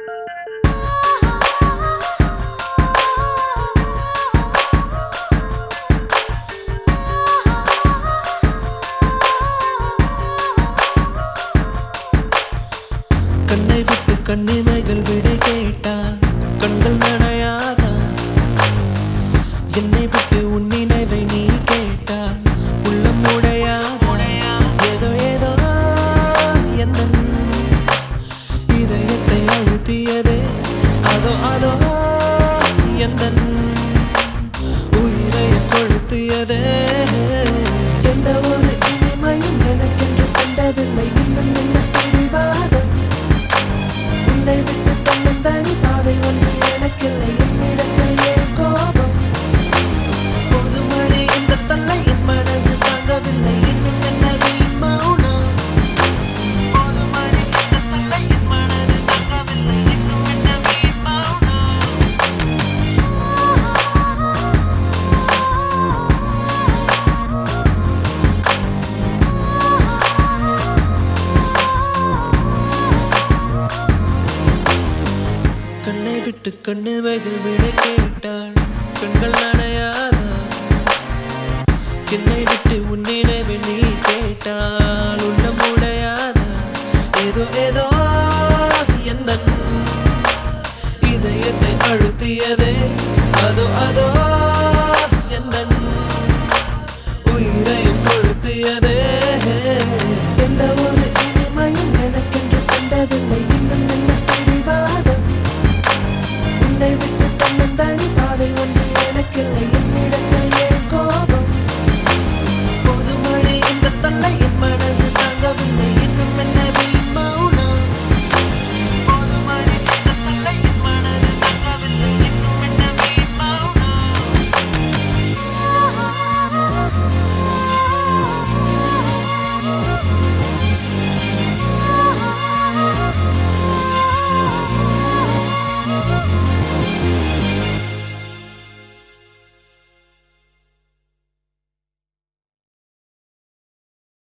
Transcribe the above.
கண்ணை விட்டு கண்ணிமைகள் விடை கேட்டால் கண்கள் நனையாதா என்னை விட்டு உன் நினைவை நீ கேட்டால் உள்ளம் உடையாதா ஏதோ ஏதோ எந்த இதயத்தை அழுத்தியதே அதோ அதோ எந்த உயிரை கொளுத்தியதே எந்த ஒரு இனிமையும் எனக்கென்று கண்டதில்லை இன்னும் என்ன பிடிவாதம் உன்னை விட்டு தன்னந்தனி பாதை ஒன்று எனக்கில்லை என்னிடத்தில் ஏன் கோபம் போதுமணி இந்த தொல்லை என் மனது தாங்கவில்லை இன்னும் என்ன வீண் மௌனம் போதுமணி இந்த தொல்லை என் மனது தாங்கவில்லை இன்னும் என்ன வீண் மௌனம் கண்ணை விட்டு கண்ணுவைகள் விட கேட்டாள் கண்கள் நனையாதா என்னை விட்டு உன் நினைவு நீ கேட்டால் உள்ளம் உடையாதா ஏதோ ஏதோ எந்த இதயத்தை அழுத்தியதே